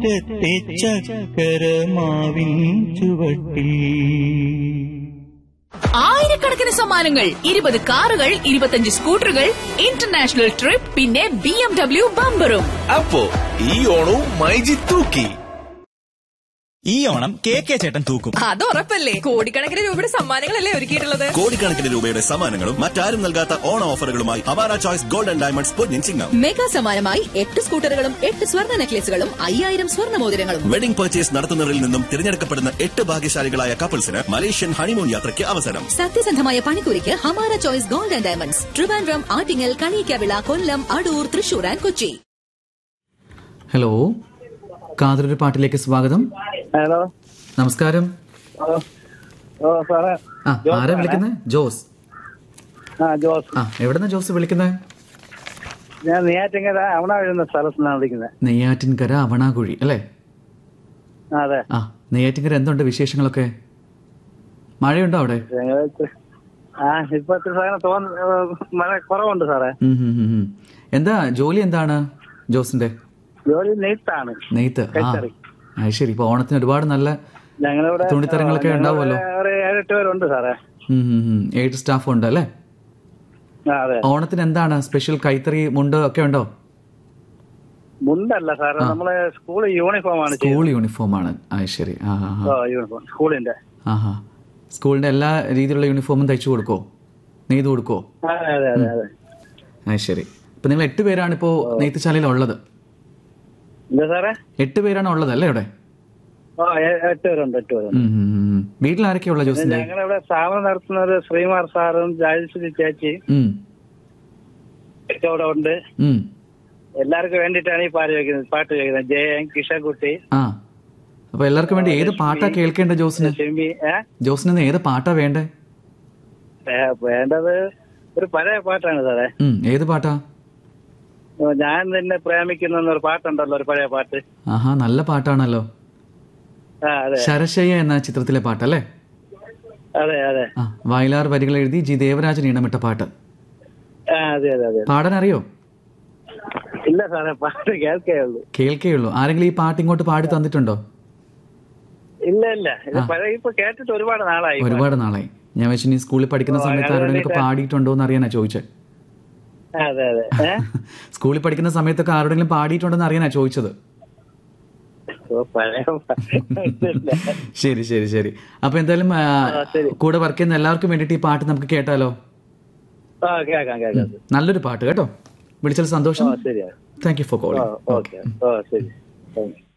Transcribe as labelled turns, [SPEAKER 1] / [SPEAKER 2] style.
[SPEAKER 1] മുറ്റത്തെ ചക്കരമാവിൻ ചുവട്ടിൽ
[SPEAKER 2] ആയിരക്കണക്കിന് സമ്മാനങ്ങൾ ഇരുപത് കാറുകൾ ഇരുപത്തഞ്ച് സ്കൂട്ടറുകൾ ഇന്റർനാഷണൽ ട്രിപ്പ് പിന്നെ ബി എം ഡബ്ല്യു ബമ്പറും
[SPEAKER 3] അപ്പോ ഈ ഓണവും മൈജി തൂക്കി
[SPEAKER 4] ഈ ഓണം കെ കെ ചേട്ടൻ തൂക്കും
[SPEAKER 5] അത് ഉറപ്പല്ലേ കോടിക്കണക്കിന് രൂപയുടെ സമ്മാനങ്ങളല്ലേ ഒരുക്കിയിട്ടുള്ളത്
[SPEAKER 3] കോടിക്കണക്കിന് രൂപയുടെ സമ്മാനങ്ങളും മറ്റാരും നൽകാത്ത ഓണ ഓഫറുകളുമായി അവാര ചോയ്സ് ഗോൾഡൻ ഡയമണ്ട്സ് പൊന്നിൻ ചിങ്ങം
[SPEAKER 5] മെഗാ സമ്മാനമായി എട്ട് സ്കൂട്ടറുകളും എട്ട് സ്വർണ്ണ നെക്ലേസുകളും അയ്യായിരം സ്വർണ്ണ മോതിരങ്ങളും
[SPEAKER 3] വെഡിംഗ് പർച്ചേസ് നടത്തുന്നവരിൽ നിന്നും തിരഞ്ഞെടുക്കപ്പെടുന്ന എട്ട് ഭാഗ്യശാലികളായ കപ്പിൾസിന് മലേഷ്യൻ ഹണിമൂൺ യാത്രയ്ക്ക് അവസരം
[SPEAKER 5] സത്യസന്ധമായ പണിക്കൂലിക്ക് Hamara choice gold and diamonds Trivandrum Attingal Kaliyakkavilai Kollam Adoor Thrissur and Kochi
[SPEAKER 6] hello കാതറൊരു പാട്ടിലേക്ക് സ്വാഗതം
[SPEAKER 7] ഹലോ
[SPEAKER 6] നമസ്കാരം
[SPEAKER 7] ഓ ഓ സാറേ
[SPEAKER 6] ആ
[SPEAKER 7] ജോസ്
[SPEAKER 6] ആരാ
[SPEAKER 7] ആണേ.
[SPEAKER 6] വിളിക്കുന്നത് ജോസ്
[SPEAKER 7] ആ ജോസ്
[SPEAKER 6] ആ എവിടെന്നാ ജോസ് വിളിക്കുന്നത്
[SPEAKER 7] ഞാൻ നെയ്യാറ്റിങ്കര അവണ എഴുതുന്ന സ്ഥലത്ത് നിന്നാണ് വിളിക്കുന്നത്
[SPEAKER 6] നെയ്യാറ്റിൻകര അവണാകുഴി അല്ലേ
[SPEAKER 7] ആ, അതെ
[SPEAKER 6] ആ നെയ്യാറ്റിൻകര എന്തുണ്ട് വിശേഷങ്ങളൊക്കെ മഴയുണ്ടോ അവിടെ
[SPEAKER 7] ഞങ്ങള് ഇത്ര- ആ ഇപ്പൊ ഇത്ര സാധനം തോന്നുന്നു മഴ കുറവുണ്ട് സാറേ
[SPEAKER 6] ഉം, ഉം, ഉം, ഉം. എന്താ ജോലി എന്താണ് ജോസിന്റെ
[SPEAKER 7] ജോലി നെയ്ത്താണ്
[SPEAKER 6] നെയ്ത്ത് ആ
[SPEAKER 7] കൈത്തറി.
[SPEAKER 6] അത് ശരി ഇപ്പൊ ഓണത്തിന് ഒരുപാട് നല്ല
[SPEAKER 7] ഞങ്ങളിവിടെ
[SPEAKER 6] തുണിത്തരങ്ങളൊക്കെ
[SPEAKER 7] ഞങ്ങളിവിടെ
[SPEAKER 6] ഉണ്ടാവുമല്ലോ.
[SPEAKER 7] ഒരു ഏഴെട്ട് പേരുണ്ട് സാറേ
[SPEAKER 6] ഉം, ഉം, ഉം. ഏഴ് സ്റ്റാഫ് ഉണ്ട് അല്ലേ
[SPEAKER 7] ആ അതെ
[SPEAKER 6] ഓണത്തിന് എന്താണ് സ്പെഷ്യൽ കൈത്തറി മുണ്ട് ഒക്കെ ഉണ്ടോ
[SPEAKER 7] മുണ്ടല്ല സാറേ നമ്മള് സ്കൂൾ യൂണിഫോം ആണ്
[SPEAKER 6] സ്കൂൾ യൂണിഫോം ആണ് അത് ശരി ആ ആ ആ.
[SPEAKER 7] ഓ യൂണിഫോം സ്കൂളിന്റെ
[SPEAKER 6] ആഹാ സ്കൂളിന്റെ എല്ലാ രീതിയിലുള്ള യൂണിഫോമും തയ്ച്ചു കൊടുക്കോ നെയ്ത് കൊടുക്കോ
[SPEAKER 7] അതെ അതെ അതെ അതെ
[SPEAKER 6] ആ ശരി ഇപ്പൊ നിങ്ങൾ എട്ട് പേരാണ് ഇപ്പോ നെയ്ത്തുശാലയിൽ ഉള്ളത്
[SPEAKER 7] എന്താ സാറേ
[SPEAKER 6] എട്ട് പേരാണ് ഉള്ളത് അല്ലേ ഇവിടെ
[SPEAKER 7] ഓ ഏ- എട്ട് പേരുണ്ട് എട്ട് പേരുണ്ട്
[SPEAKER 6] ഉം, ഉം, ഉം. വീട്ടിൽ ആരൊക്കെയുള്ള ജോസിന്റെ
[SPEAKER 7] ഞങ്ങളിവിടെ സ്ഥാപനം നടത്തുന്നത് ശ്രീമാർ സാറും രാജശ്രീ ചേച്ചി
[SPEAKER 6] ഉം,
[SPEAKER 7] ഒക്കെ ഇവിടെ ഉണ്ട്
[SPEAKER 6] ഉം.
[SPEAKER 7] എല്ലാവർക്കും വേണ്ടിയിട്ടാണ് ഈ പാട്ട് ചോദിക്കുന്നത് പാട്ട് ചോദിക്കുന്നത് ജയൻ കിഷൻകുട്ടി
[SPEAKER 6] ആ അപ്പൊ എല്ലാവർക്കും വേണ്ടി ഏത് പാട്ടാ കേൾക്കേണ്ടത് ജോസിന്
[SPEAKER 7] ഷിമി ഏ
[SPEAKER 6] ജോസിന് ഇന്ന് ഏത് പാട്ടാ വേണ്ടേ
[SPEAKER 7] ഏ, വേണ്ടത് ഒരു പഴയ പാട്ടാണ് സാറേ
[SPEAKER 6] ഉം, ഏത് പാട്ടാ
[SPEAKER 7] ഓ, ഞാൻ നിന്നെ പ്രേമിക്കുന്ന എന്നൊരു പാട്ടുണ്ടല്ലോ ഒരു പഴയ പാട്ട്
[SPEAKER 6] ആഹാ നല്ല പാട്ടാണല്ലോ
[SPEAKER 7] ആ അതെ
[SPEAKER 6] ശരശയ്യ എന്ന ചിത്രത്തിലെ പാട്ടല്ലേ
[SPEAKER 7] അതെ അതെ
[SPEAKER 6] ആ വയലാർ വരികൾ എഴുതി ജി ദേവരാജൻ ഈണമിട്ട പാട്ട്
[SPEAKER 7] ആ അതെ അതെ അതെ
[SPEAKER 6] പാടാൻ അറിയോ
[SPEAKER 7] ഇല്ല സാറേ പാട്ട് കേൾക്കേ ഉള്ളൂ
[SPEAKER 6] കേൾക്കേയുള്ളൂ ആരെങ്കിലും ഈ പാട്ട് ഇങ്ങോട്ട് പാടി തന്നിട്ടുണ്ടോ
[SPEAKER 7] ഇല്ല ഇല്ല ഇത് പഴയ ഇപ്പൊ കേട്ടിട്ട് ഒരുപാട് നാളായി
[SPEAKER 6] ഒരുപാട് നാളായി ഞാൻ വെച്ചു നീ സ്കൂളിൽ പഠിക്കുന്ന
[SPEAKER 7] ഓ,
[SPEAKER 6] സമയത്ത്
[SPEAKER 7] അത്
[SPEAKER 6] ആരോടെങ്കിലും
[SPEAKER 7] വേണ്ടിയിട്ടാ.
[SPEAKER 6] പാടിയിട്ടുണ്ടോ എന്ന് അറിയാനാ ചോദിച്ചത്
[SPEAKER 7] അതെ അതെ ഏ?
[SPEAKER 6] സ്കൂളിൽ പഠിക്കുന്ന സമയത്തൊക്കെ ആരോടെങ്കിലും പാടിയിട്ടുണ്ടോ എന്ന് അറിയാനാ ചോദിച്ചത്
[SPEAKER 7] ഓ, പഴയ പാട്ട്
[SPEAKER 6] ശരി ശരി ശരി അപ്പൊ എന്തായാലും ആ,
[SPEAKER 7] ശരി.
[SPEAKER 6] കൂടെ വർക്ക് ചെയ്യുന്ന എല്ലാവർക്കും വേണ്ടിയിട്ട് ഈ പാട്ട് നമുക്ക് കേട്ടാലോ
[SPEAKER 7] ആ കേൾക്കാം കേൾക്കാം
[SPEAKER 6] നല്ലൊരു പാട്ട് കേട്ടോ വിളിച്ചത് സന്തോഷം
[SPEAKER 7] ഓ ശരിയാ
[SPEAKER 6] താങ്ക് യു ഫോർ
[SPEAKER 7] ഓ
[SPEAKER 6] കോളിംഗ്
[SPEAKER 7] ഓക്കെ ഓ ശരി താങ്ക് യു